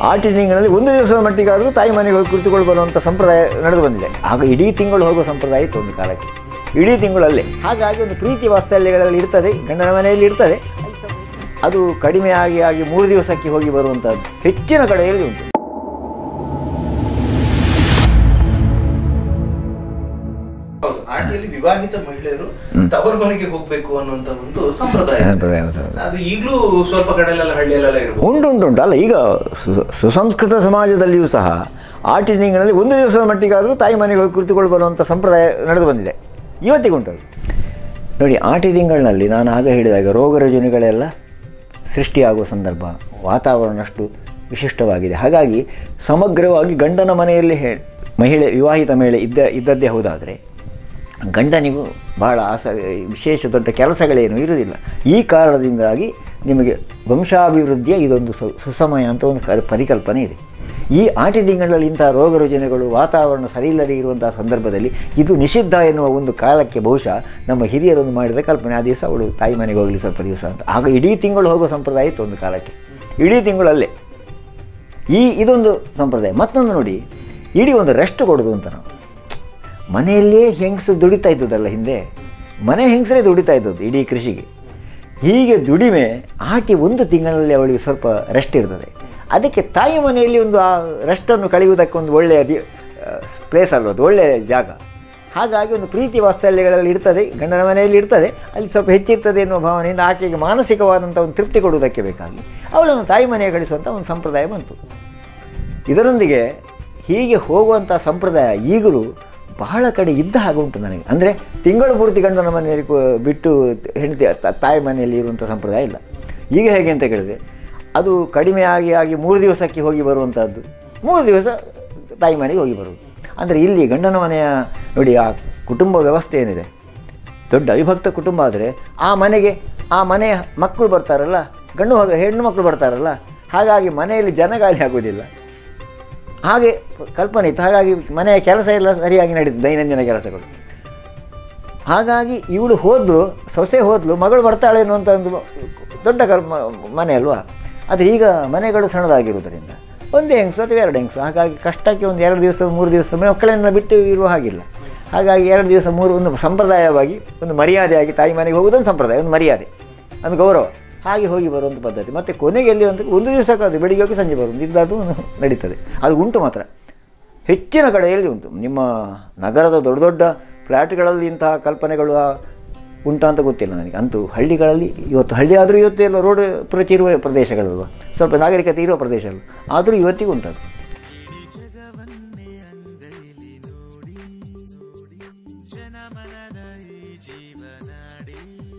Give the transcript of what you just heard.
ಆಟಿ ತಿಂಗಳಲ್ಲಿ ಒಂದು ದಿವಸದ ಮಟ್ಟಿಗಾದರೂ ತಾಯಿ ಮನೆಗೆ ಹೋಗಿ ಕುಳಿತುಕೊಂಡು ಬರುವಂಥ ಸಂಪ್ರದಾಯ ನಡೆದು ಬಂದಿದೆ ಆಗ ಇಡೀ ತಿಂಗಳು ಹೋಗುವ ಸಂಪ್ರದಾಯ ಇತ್ತು ಒಂದು ಕಾಲಕ್ಕೆ ಇಡೀ ತಿಂಗಳಲ್ಲೇ ಹಾಗಾಗಿ ಒಂದು ಪ್ರೀತಿ ವಾತ್ಸಲ್ಯಗಳಲ್ಲಿ ಇರ್ತದೆ ಗಂಡನ ಮನೆಯಲ್ಲಿ ಇರ್ತದೆ ಅದು ಕಡಿಮೆ ಆಗಿ ಆಗಿ ಮೂರು ದಿವಸಕ್ಕೆ ಹೋಗಿ ಬರುವಂಥದ್ದು ಹೆಚ್ಚಿನ ಕಡೆಯಲ್ಲಿ ಉಂಟು ಹೌದು ಆಟಿಯಲ್ಲಿ ವಿವಾಹಿತ ಮಹಿಳೆಯರು ತವರು ಮನೆಗೆ ಹೋಗ್ಬೇಕು ಅನ್ನುವಂತ ಒಂದು ಸಂಪ್ರದಾಯ ಇದೆ. ಸಂಪ್ರದಾಯ ಹೌದು. ಅದು ಈಗಲೂ ಸ್ವಲ್ಪ ಕಡೆಲೆಲ್ಲ ಹಳ್ಳಿಯಲ್ಲೆಲ್ಲ ಇರ್ಬೋದು ಉಂಟು ಉಂಟು ಉಂಟು ಅಲ್ಲ ಈಗ ಸು- ಸುಸಂಸ್ಕೃತ ಸಮಾಜದಲ್ಲಿಯೂ ಸಹ ಆಟಿ ತಿಂಗಳಲ್ಲಿ ಒಂದು ದಿವಸದ ಮಟ್ಟಿಗಾದರೂ ತಾಯಿ ಮನೆಗೆ ಹೋಗಿ ಕುಳಿತುಕೊಂಡು ಬರುವಂಥ ಸಂಪ್ರದಾಯ ನಡೆದು ಬಂದಿದೆ ಇವತ್ತಿಗೂ ಉಂಟು ಅದು. ನೋಡಿ ಆಟಿ ತಿಂಗಳಿನಲ್ಲಿ ನಾನು ಆಗ ಹೇಳಿದಾಗ ರೋಗ ರುಜಿನಗಳೆಲ್ಲ ಸೃಷ್ಟಿಯಾಗುವ ಸಂದರ್ಭ ವಾತಾವರಣ ಅಷ್ಟು ವಿಶಿಷ್ಟವಾಗಿದೆ ಹಾಗಾಗಿ ಸಮಗ್ರವಾಗಿ ಗಂಡನ ಮನೆಯಲ್ಲಿ ಹೇ ಮಹಿಳೆ ವಿವಾಹಿತ ಮಹಿಳೆ ಇದ್ದ ಇದ್ದದ್ದೇ ಹೌದಾದರೆ ಗಂಡನಿಗೂ ಬಹಳ ಆಸ ವಿಶೇಷ ದೊಡ್ಡ ಕೆಲಸಗಳೇನು ಇರುವುದಿಲ್ಲ ಈ ಕಾರಣದಿಂದಾಗಿ ನಿಮಗೆ ವಂಶಾಭಿವೃದ್ಧಿಯ ಇದೊಂದು ಸು- ಸುಸಮಯ ಅಂತ ಒಂದು ಕ- ಪರಿಕಲ್ಪನೆ ಇದೆ ಈ ಆಟಿ ತಿಂಗಳಲ್ಲಿ ಇಂತಹ ರೋಗ ರುಜಿನಗಳು ವಾತಾವರಣ ಸರಿಯಿಲ್ಲದೆ ಇರುವಂತಹ ಸಂದರ್ಭದಲ್ಲಿ ಇದು ನಿಷಿದ್ಧ ಎನ್ನುವ ಒಂದು ಕಾಲಕ್ಕೆ ಬಹುಶಃ ನಮ್ಮ ಹಿರಿಯರೊಂದು ಮಾಡಿದ ಕಲ್ಪನೆ ಆ ದಿವಸ ಅವಳು ತಾಯಿ ಮನೆಗೆ ಹೋಗಲಿ ಸ್ವಲ್ಪ ದಿವಸ ಅಂತ ಆಗ ಇಡೀ ತಿಂಗಳು ಹೋಗೋ ಸಂಪ್ರದಾಯ ಇತ್ತು ಒಂದು ಕಾಲಕ್ಕೆ ಇಡೀ ತಿಂಗಳಲ್ಲೇ ಈ ಇದೊಂದು ಸಂಪ್ರದಾಯ ಮತ್ತೊಂದು ನೋಡಿ ಇಡೀ ಒಂದು ರೆಸ್ಟ್ ಕೊಡೋದು ಅಂತ ನಾವು ಮನೆಯಲ್ಲಿಯೇ ಹೆಂಗಸು ದುಡಿತಾ ಇದ್ದದಲ್ಲ ಹಿಂದೆ ಮನೆ ಹೆಂಗಸರೇ ದುಡಿತಾ ಇದ್ದದ್ದು ಇಡೀ ಕೃಷಿಗೆ ಹೀಗೆ ದುಡಿಮೆ ಆಟಿ ಒಂದು ತಿಂಗಳಲ್ಲಿ ಅವಳಿಗೆ ಸ್ವಲ್ಪ ರೆಸ್ಟ್ ಇರ್ತದೆ ಅದಕ್ಕೆ ತಾಯಿ ಮನೆಯಲ್ಲಿ ಒಂದು ಆ ರೆಸ್ಟನ್ನು ಕಳೆಯುವುದಕ್ಕೆ ಒಂದು ಒಳ್ಳೆಯ ದಿ ಪ್ಲೇಸ್ ಅಲ್ವ ಅದು ಒಳ್ಳೆಯ ಜಾಗ ಹಾಗಾಗಿ ಒಂದು ಪ್ರೀತಿ ವಾತ್ಸಲ್ಯಗಳಲ್ಲಿ ಇರ್ತದೆ ಗಂಡನ ಮನೆಯಲ್ಲಿ ಇರ್ತದೆ ಅಲ್ಲಿ ಸ್ವಲ್ಪ ಹೆಚ್ಚಿರ್ತದೆ ಎನ್ನುವ ಭಾವನೆಯಿಂದ ಆಕೆಗೆ ಮಾನಸಿಕವಾದಂಥ ಒಂದು ತೃಪ್ತಿ ಕೊಡುವುದಕ್ಕೆ ಬೇಕಾಗಿ ಅವಳನ್ನು ತಾಯಿ ಮನೆಗೆ ಕಳಿಸುವಂಥ ಒಂದು ಸಂಪ್ರದಾಯ ಬಂತು ಇದರೊಂದಿಗೆ ಹೀಗೆ ಹೋಗುವಂಥ ಸಂಪ್ರದಾಯ ಈಗಲೂ ಬಹಳ ಕಡೆ ಇದ್ದ ಹಾಗೆ ಉಂಟು ನನಗೆ ಅಂದರೆ ತಿಂಗಳು ಪೂರ್ತಿ ಗಂಡನ ಮನೆಯಲ್ಲಿ ಕು- ಬಿಟ್ಟು ಹೆಂಡತಿ ತ- ತಾಯಿ ಮನೆಯಲ್ಲಿ ಇರುವಂಥ ಸಂಪ್ರದಾಯ ಇಲ್ಲ ಈಗ ಹೇಗೆ ಅಂತ ಕೇಳಿದ್ರೆ ಅದು ಕಡಿಮೆ ಆಗಿ ಆಗಿ ಮೂರು ದಿವಸಕ್ಕೆ ಹೋಗಿ ಬರುವಂಥದ್ದು ಮೂರು ದಿವಸ ತಾಯಿ ಮನೆಗೆ ಹೋಗಿ ಬರುವುದು ಅಂದರೆ ಇಲ್ಲಿ ಗಂಡನ ಮನೆಯ ನೋಡಿ ಆ ಕುಟುಂಬ ವ್ಯವಸ್ಥೆ ಏನಿದೆ ದೊಡ್ಡ ಅವಿಭಕ್ತ ಕುಟುಂಬ ಆದರೆ ಆ ಮನೆಗೆ ಆ ಮನೆಯ ಮಕ್ಕಳು ಬರ್ತಾರಲ್ಲ ಗಂಡು ಮಗ ಹೆಣ್ಣು ಮಕ್ಕಳು ಬರ್ತಾರಲ್ಲ ಹಾಗಾಗಿ ಮನೆಯಲ್ಲಿ ಜನಗಾಲಿ ಆಗೋದಿಲ್ಲ ಹಾಗೆ ಕಲ್ಪನೆ ಇತ್ತು ಹಾಗಾಗಿ ಮನೆಯ ಕೆಲಸ ಎಲ್ಲ ಸರಿಯಾಗಿ ನಡೀತು ದೈನಂದಿನ ಕೆಲಸಗಳು ಹಾಗಾಗಿ ಇವಳು ಹೋದ್ಲು ಸೊಸೆ ಹೋದ್ಲು ಮಗಳು ಬರ್ತಾಳೆ ಅನ್ನುವಂಥ ಒಂದು ದೊಡ್ಡ ಕಲ್ ಮ- ಮನೆ ಅಲ್ವಾ ಆದರೆ ಈಗ ಮನೆಗಳು ಸಣ್ಣದಾಗಿರುವುದರಿಂದ ಒಂದೇ ಹೆಂಗಸು ಅಥವಾ ಎರಡು ಹೆಂಗಸು ಹಾಗಾಗಿ ಕಷ್ಟಕ್ಕೆ ಒಂದು ಎರಡು ದಿವಸ ಮೂರು ದಿವಸ ಮಕ್ಕಳನ್ನ ಬಿಟ್ಟು ಇರುವ ಹಾಗಿಲ್ಲ ಹಾಗಾಗಿ ಎರಡು ದಿವಸ ಮೂರು ಒಂದು ಸಂಪ್ರದಾಯವಾಗಿ ಒಂದು ಮರ್ಯಾದೆಯಾಗಿ ತಾಯಿ ಮನೆಗೆ ಹೋಗೋದೊಂದು ಸಂಪ್ರದಾಯ ಒಂದು ಮರ್ಯಾದೆ ಒಂದು ಗೌರವ ಹಾಗೆ ಹೋಗಿ ಬರುವಂಥ ಪದ್ಧತಿ ಮತ್ತು ಕೊನೆಗೆ ಎಲ್ಲಿ ಅಂತ ಒಂದು ದಿವಸಕ್ಕಾದ್ರೆ ಬೆಳಿಗ್ಗೆ ಹೋಗಿ ಸಂಜೆ ಬರುವುದು ಇದ್ದದ್ದು ನಡೀತದೆ ಅದು ಉಂಟು ಮಾತ್ರ ಹೆಚ್ಚಿನ ಕಡೆಯಲ್ಲಿ ಉಂಟು ನಿಮ್ಮ ನಗರದ ದೊಡ್ಡ ದೊಡ್ಡ ಫ್ಲ್ಯಾಟ್ಗಳಲ್ಲಿ ಇಂತಹ ಕಲ್ಪನೆಗಳು ಆ ಉಂಟಾ ಅಂತ ಗೊತ್ತಿಲ್ಲ ನನಗೆ ಅಂತೂ ಹಳ್ಳಿಗಳಲ್ಲಿ ಇವತ್ತು ಹಳ್ಳಿ ಆದರೂ ಇವತ್ತು ಎಲ್ಲ ರೋಡ್ ಪ್ರಚಿ ಇರುವ ಪ್ರದೇಶಗಳಲ್ವ ಸ್ವಲ್ಪ ನಾಗರಿಕತೆ ಇರುವ ಪ್ರದೇಶ ಅಲ್ಲ ಆದರೂ ಇವತ್ತಿಗೂ ಉಂಟದು ಜಗವನ್ನೇ ಅಂಗೈಲಿ ನೋಡಿ ನೋಡಿ ಜನಮನದ ಈ ಜೀವನಾಡಿ